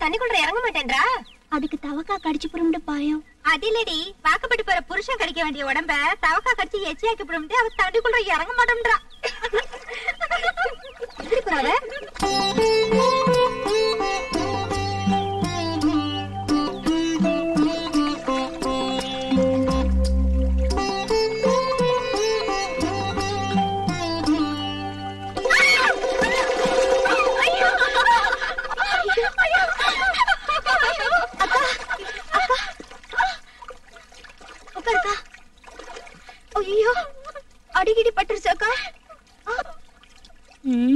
தண்ணிக்குள்ள இறங்க மாட்டேன்றா அதுக்கு தவக்கா கடிச்சு புறம்னு பாயம் அது இல்லடி வாக்கப்பட்டு போற புருஷன் கடிக்க வேண்டிய உடம்ப தவக்கா கடிச்சு எச்சியாக்கி போடும்ட்டு அவ தண்ணிக்குள்ள இறங்க மாட்டேன்றா எப்படி போறாவ உட்காருக்கா ஐயோ அடிக்கடி பட்டுருச்சாக்கா ம்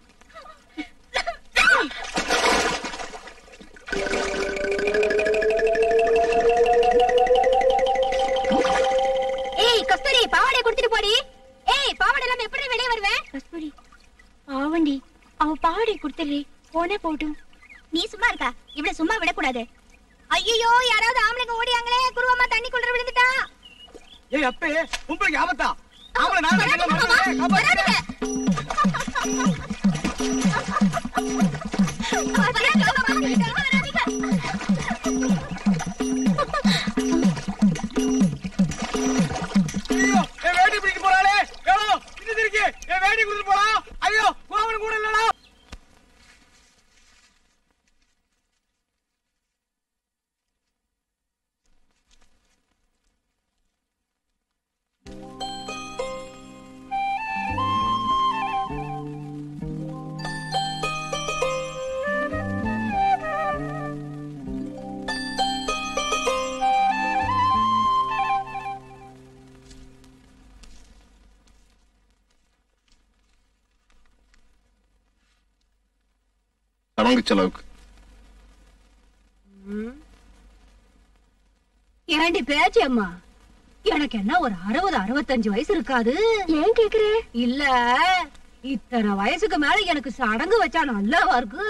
ஏய் கஸ்தூரி பாவாடைய கொடுத்துட்டு போடி ஏய் பாவாடை இல்லாம எப்படி வெளியே வருவேன் கஸ்தூரி பாவண்டி அவ பாவாடை கொடுத்துடுறே போனே போட்டும் நீ சும்மா இருக்கா இவள சும்மா விடக்கூடாது ஐயோ யாராவது ஆம்பளைங்க ஓடியாங்களே குருவம்மா தண்ணிக்குள்ள விழுந்துட்டா ஏய் அப்பே உங்களுக்கு ஆபத்தா ஆம்பளை நான் தான் வராதீங்க கேட்டேன், மாமா, மறந்துட்டேன். வராதீங்க. வராதீங்க, மாமா, வராதீங்க. ஐயோ என் வேட்டி பிடிக்க போறாளே ஏடோ இது இருக்கு என் வேட்டி கொடுத்து போறா ஐயோ கோவன் கூட இல்லடா சடங்கு செலவுக்கு ஏண்டி பேச்சு அம்மா எனக்கு என்ன ஒரு அறுபது அறுபத்தஞ்சு வயசு இருக்காது ஏன் கேக்குறே இல்ல இத்தனை வயசுக்கு மேல எனக்கு சடங்கு வச்சா நல்லாவா இருக்கு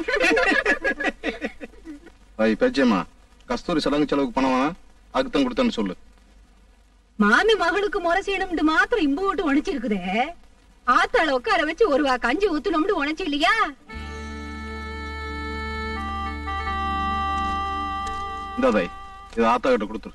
ஐய் பேச்சியம்மா கஸ்தூரி சடங்கு செலவுக்கு பணம் வேணா அதுக்கு தான் கொடுத்தேன்னு சொல்லு மாமி மகளுக்கு முறை செய்யணும்னு மாத்திரம் இம்பு விட்டு உணைச்சிருக்குதே ஆத்தாள உட்கார வச்சு ஒரு வா கஞ்சி ஊத்தணும்னு உணைச்சு இல்லையா இந்த தாய் இது ஆத்தா கிட்ட கொடுத்துரு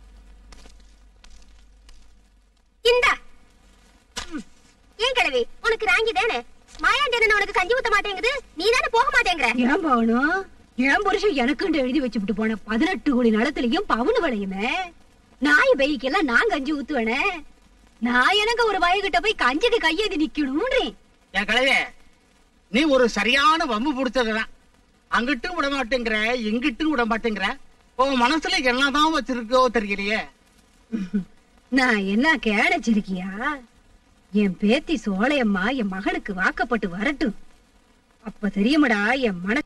இந்தா ம். ஏன் கிழவி உனக்கு ராங்கி தானே மாயாண்டி உனக்கு கஞ்சி ஊத்த மாட்டேங்குது நீ தானே போக மாட்டேங்கிற ஏன் பவனும் என் புருஷன் எனக்குண்டு எழுதி வச்சுட்டு போன பதினெட்டு கோடி நிலத்திலையும் பவுனு விளையுமே நாய் பைக்கெல்லாம் நான் கஞ்சி ஊத்துவேனே நான் எனக்கு ஒரு வயகிட்ட போய் கஞ்சிக்கு கையேதி நிக்கணும்ன்றேன் என் கலையே நீ ஒரு சரியான வம்பு பிடிச்சதுதான் அங்கிட்டும் விட மாட்டேங்கிற இங்கிட்டும் விட மாட்டேங்கிற உன் மனசுல என்னதான் வச்சிருக்கோ தெரியலையே நான் என்ன கேடச்சிருக்கியா என் பேத்தி சோழையம்மா என் மகனுக்கு வாக்கப்பட்டு வரட்டும் அப்ப தெரியுமடா என் மன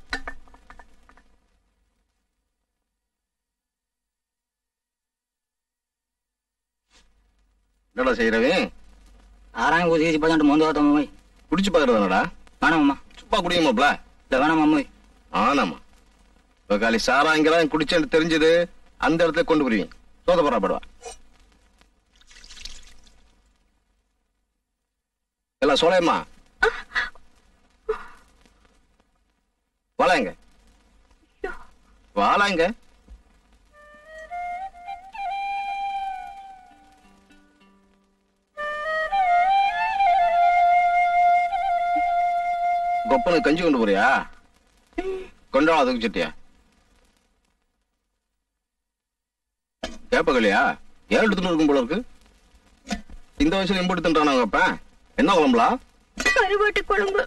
என்னடா செய்யறவன் ஆறாங்க ஊதி ஏசி பதினெட்டு மொந்து வாத்தம் அம்மாய் குடிச்சு பாக்குறதானடா வேணாமம்மா சும்மா குடியுமாப்ல இல்ல வேணாம் அம்மாய் ஆனாமா இப்ப காலி சாராங்கெல்லாம் குடிச்சேன்னு தெரிஞ்சது அந்த இடத்துல கொண்டு போடுவீங்க சோத போறாப்படுவா எல்லாம் சோழையம்மா வாழாங்க வாழாங்க கொப்பனுக்கு கஞ்சி கொண்டு போறியா கொண்டா அதுக்கு சட்டியா கேப்பகலையா ஏழு எடுத்துட்டு இருக்கும் போல இருக்கு இந்த வயசுல எம்பு எடுத்துட்டானா அவங்க அப்ப என்ன குழம்புலா கருவாட்டு குழம்பு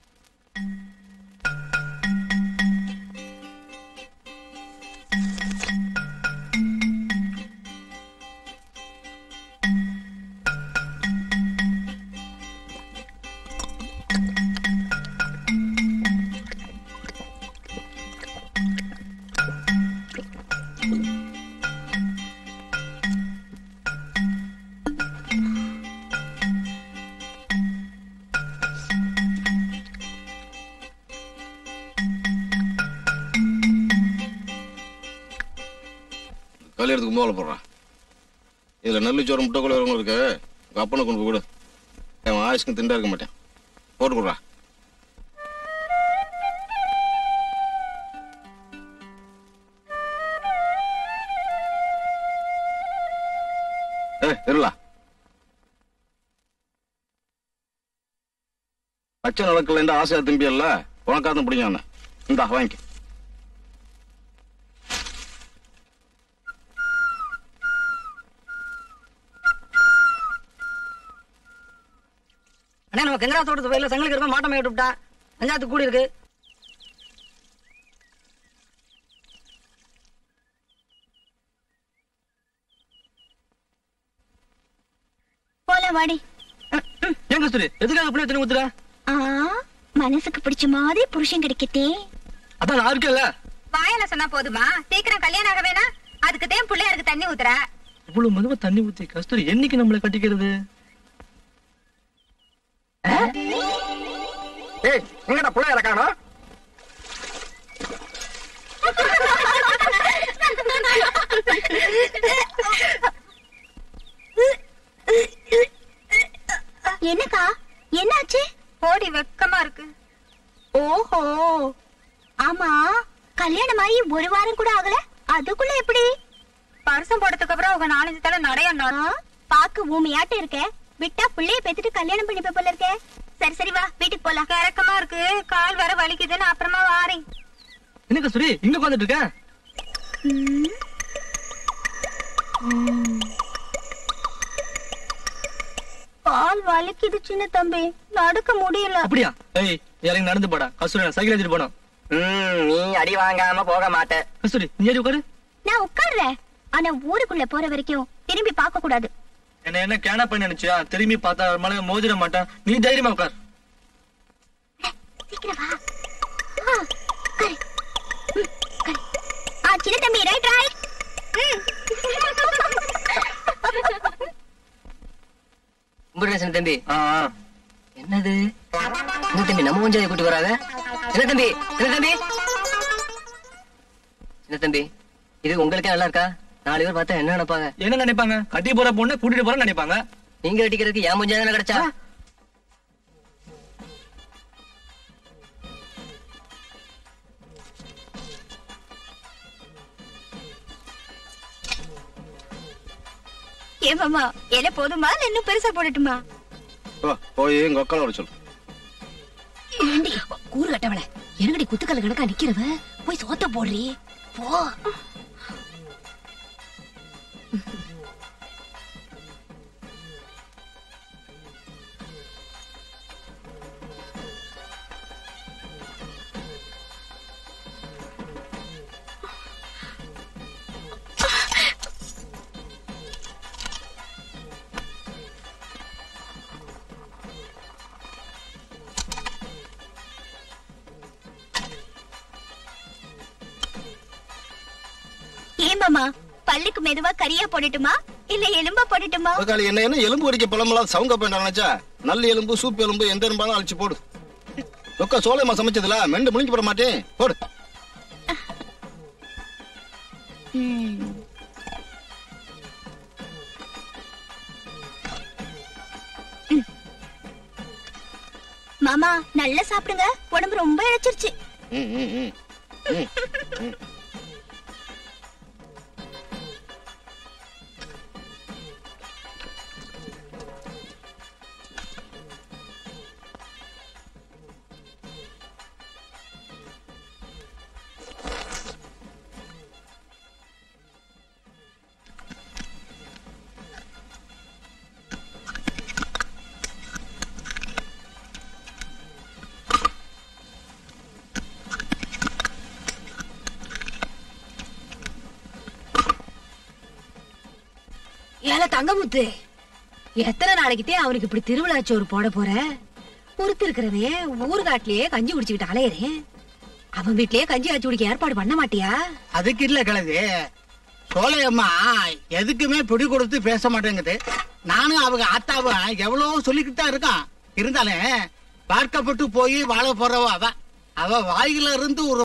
கல்யாணத்துக்கு முதல்ல போடுறான் இதுல நெல்லு சோறு முட்டை கூட இருக்கு உங்க அப்பனை கொண்டு போய் கொடு என் ஆயுஷ்க்கு திண்டா இருக்க மாட்டேன் போட்டு கொடுறா ஏ இருளா பச்சை நடக்கல ஆசையா திரும்பியல்ல உனக்காதான் பிடிக்கும் இந்தா வாங்கிக்க அண்ணா நம்ம கங்கரா தோட்டத்து பயில சங்களுக்கு இருக்க மாட்டம் விட்டு விட்டா பஞ்சாயத்து கூடி இருக்கு போலாம் வாடி ஏன் கஸ்தூரி எதுக்காக பிள்ளை தண்ணி ஊத்துற ஆ மனசுக்கு பிடிச்ச மாதிரி புருஷன் கிடைக்கத்தே அதான் நான் இருக்கேன்ல வாயால சொன்னா போதுமா சீக்கிரம் கல்யாணம் ஆக வேணா அதுக்கு தான் பிள்ளையாருக்கு தண்ணி ஊத்துற இவ்வளவு மெதுவா தண்ணி ஊத்தி கஸ்தூரி என்னைக்கு நம்மள கட்டிக்கிறது ஏய் எங்கடா பிள்ளையார காணோம் என்னக்கா என்னாச்சு போடி வெக்கமா இருக்கு ஓஹோ ஆமா கல்யாணம் ஆகி ஒரு வாரம் கூட ஆகல அதுக்குள்ள எப்படி பரிசம் போட்டதுக்கு அப்புறம் அவங்க நாலஞ்சு தடவை நடையண்டா ஆ, பாக்க ஊமையாட்ட இருக்க விட்டா பிள்ளைய பெத்துட்டு கல்யாணம் பண்ணிப்ப போல இருக்க சரி சரி வா வீட்டுக்கு போலாம் கிறக்கமா இருக்கு கால் வர வலிக்குதுன்னு அப்புறமா வாரேன் என்ன கஸ்தூரி இங்க உட்காந்துட்டு இருக்க ம். ம். கால் வலிக்குது சின்ன தம்பி நடக்க முடியல அப்படியா ஏய் இறங்கி நடந்து போடா கஸ்தூரி நான் சைக்கிள் எடுத்துட்டு போனோம் நீ அடி வாங்காம போக மாட்ட கஸ்தூரி நீ ஏறி உட்காரு நான் உட்கார்றேன் ஆனா ஊருக்குள்ள போற வரைக்கும் திரும்பி பார்க்க கூடாது என்ன என்ன கேனா பண்ணி நினைச்சியா திரும்பி பார்த்தா ஒரு மலை மோதிர மாட்டான் நீ தைரியமா உட்கார் சீக்கிரம் வா ஆ, உட்காரு. ம், உட்காரு. ஆ, சின்ன தம்பி ரைட் ரைட் கும்பிடுறேன் தம்பி ஆ ஆ. என்னது என்ன தம்பி நம்ம கொஞ்சம் கூட்டி வராங்க என்ன தம்பி என்ன தம்பி என்ன தம்பி இது உங்களுக்கே நல்லா இருக்கா நாலு பேர் பார்த்தா என்ன நினைப்பாங்க என்ன நினைப்பாங்க கட்டி போற பொண்ணு கூட்டிட்டு போறேன்னு நினைப்பாங்க நீங்க கட்டிக்கிறதுக்கு ஏன் முஞ்சா தானே கிடைச்சா ஏமாமா என்ன போதுமா இல்ல இன்னும் பெருசா போடட்டுமா போ, போய் எங்க அக்கால வர சொல்லு ஏண்டி கூறு கட்டவள எனக்கடி குத்துக்கல்ல கணக்கா நிக்கிறவ போய் சோத்த போடுறி போ ஏமாமா பல்லுக்கு மெதுவா கரியா போடட்டுமா இல்ல எலும்பா போடட்டுமா காலி என்ன என்ன எலும்பு வடிக்க பழமெல்லாம் சவுங்க பண்ண நினைச்சா நல்ல எலும்பு சூப் எலும்பு எந்த எலும்பாலும் அழிச்சு போடு ரொக்க சோலையம்மா சமைச்சதுல மெண்டு முடிஞ்சு போட மாட்டேன் போடு ம். ம். மாமா நல்லா சாப்பிடுங்க உடம்பு ரொம்ப இழைச்சிருச்சு ம், ம், ம். ம், ம். ஏல தங்கமுத்து எத்தனை நாளைக்குத்தே அவனுக்கு இப்படி திருவிழா சோறு போட போற பொறுத்து இருக்கிறவன் ஊர்காட்டிலேயே கஞ்சி குடிச்சுக்கிட்டு அலையறேன் அவன் வீட்லயே கஞ்சி ஆச்சு குடிக்க ஏற்பாடு பண்ண மாட்டியா அதுக்கு இல்ல கிழவி சோலையம்மா எதுக்குமே பிடி கொடுத்து பேச மாட்டேங்குது நானும் அவங்க ஆத்தாவும் எவ்வளவு சொல்லிக்கிட்டு தான் இருக்கான் இருந்தாலும் பார்க்கப்பட்டு போய் வாழ போறவ அவ அவ வாயில இருந்து ஒரு